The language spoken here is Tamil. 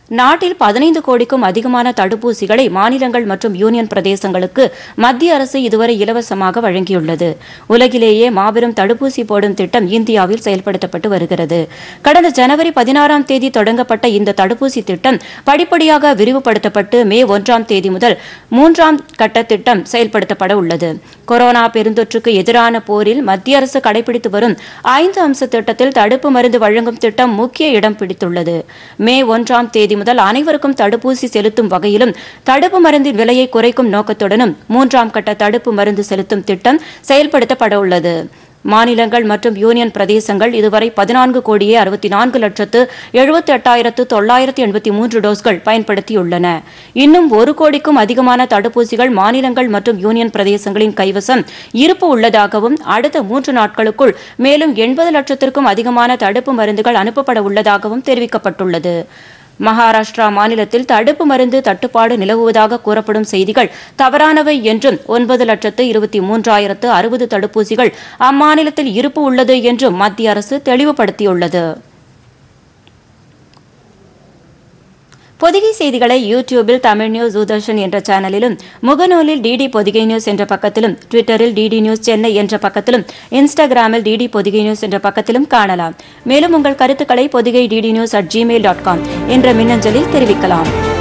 நாட்டில் பதினைந்து கோடிக்கும் அதிகமான தடுப்பூசிகளை மாநிலங்கள் மற்றும் யூனியன் பிரதேசங்களுக்கு மத்திய அரசு இதுவரை இலவசமாக வழங்கியுள்ளது உலகிலேயே மாபெரும் தடுப்பூசி போடும் திட்டம் இந்தியாவில் செயல்படுத்தப்பட்டு வருகிறது கடந்த ஜனவரி பதினாறாம் தேதி தொடங்கப்பட்ட இந்த தடுப்பூசி திட்டம் படிப்படியாக விரிவுபடுத்தப்பட்டு மே ஒன்றாம் தேதி முதல் மூன்றாம் கட்ட திட்டம் செயல்படுத்தப்பட உள்ளது கொரோனா பெருந்தொற்றுக்கு எதிரான போரில் மத்திய அரசு கடைபிடித்து வரும் ஐந்து அம்ச திட்டத்தில் தடுப்பு மருந்து வழங்கும் திட்டம் முக்கிய இடம் பிடித்துள்ளது மே ஒன்றாம் தேதி முதல் அனைவருக்கும் தடுப்பூசி செலுத்தும் வகையிலும் தடுப்பு மருந்தின் விலையை குறைக்கும் நோக்கத்துடனும் மூன்றாம் கட்ட தடுப்பு மருந்து செலுத்தும் திட்டம் செயல்படுத்தப்பட உள்ளது மாநிலங்கள் மற்றும் யூனியன் பிரதேசங்கள் இதுவரை பதினான்கு கோடியே அறுபத்தி நான்கு லட்சத்து எழுபத்தி எட்டாயிரத்து தொள்ளாயிரத்து எண்பத்தி மூன்று டோஸ்கள் பயன்படுத்தியுள்ளன இன்னும் ஒரு கோடிக்கும் அதிகமான தடுப்பூசிகள் மாநிலங்கள் மற்றும் யூனியன் பிரதேசங்களின் கைவசம் இருப்பு உள்ளதாகவும் அடுத்த மூன்று நாட்களுக்குள் மேலும் எண்பது லட்சத்திற்கும் அதிகமான தடுப்பு மருந்துகள் அனுப்பப்பட உள்ளதாகவும் தெரிவிக்கப்பட்டுள்ளது மகாராஷ்டிரா மாநிலத்தில் தடுப்பு மருந்து தட்டுப்பாடு நிலவுவதாக கூறப்படும் செய்திகள் தவறானவை என்றும் ஒன்பது லட்சத்து இருபத்தி மூன்றாயிரத்து அறுபது தடுப்பூசிகள் அம்மாநிலத்தில் இருப்பு உள்ளது என்றும் மத்திய அரசு தெளிவுபடுத்தியுள்ளது பொதிகை செய்திகளை யூடியூபில் தமிழ் நியூஸ் தூர்தர்ஷன் என்ற சேனலிலும் முகநூலில் டிடி பொதிகை நியூஸ் என்ற பக்கத்திலும் ட்விட்டரில் டிடி நியூஸ் சென்னை என்ற பக்கத்திலும் இன்ஸ்டாகிராமில் டிடி பொதிகை நியூஸ் என்ற பக்கத்திலும் காணலாம் மேலும் உங்கள் கருத்துக்களை Pothigai DD news at Gmail dot com என்ற மின்னஞ்சலில் தெரிவிக்கலாம்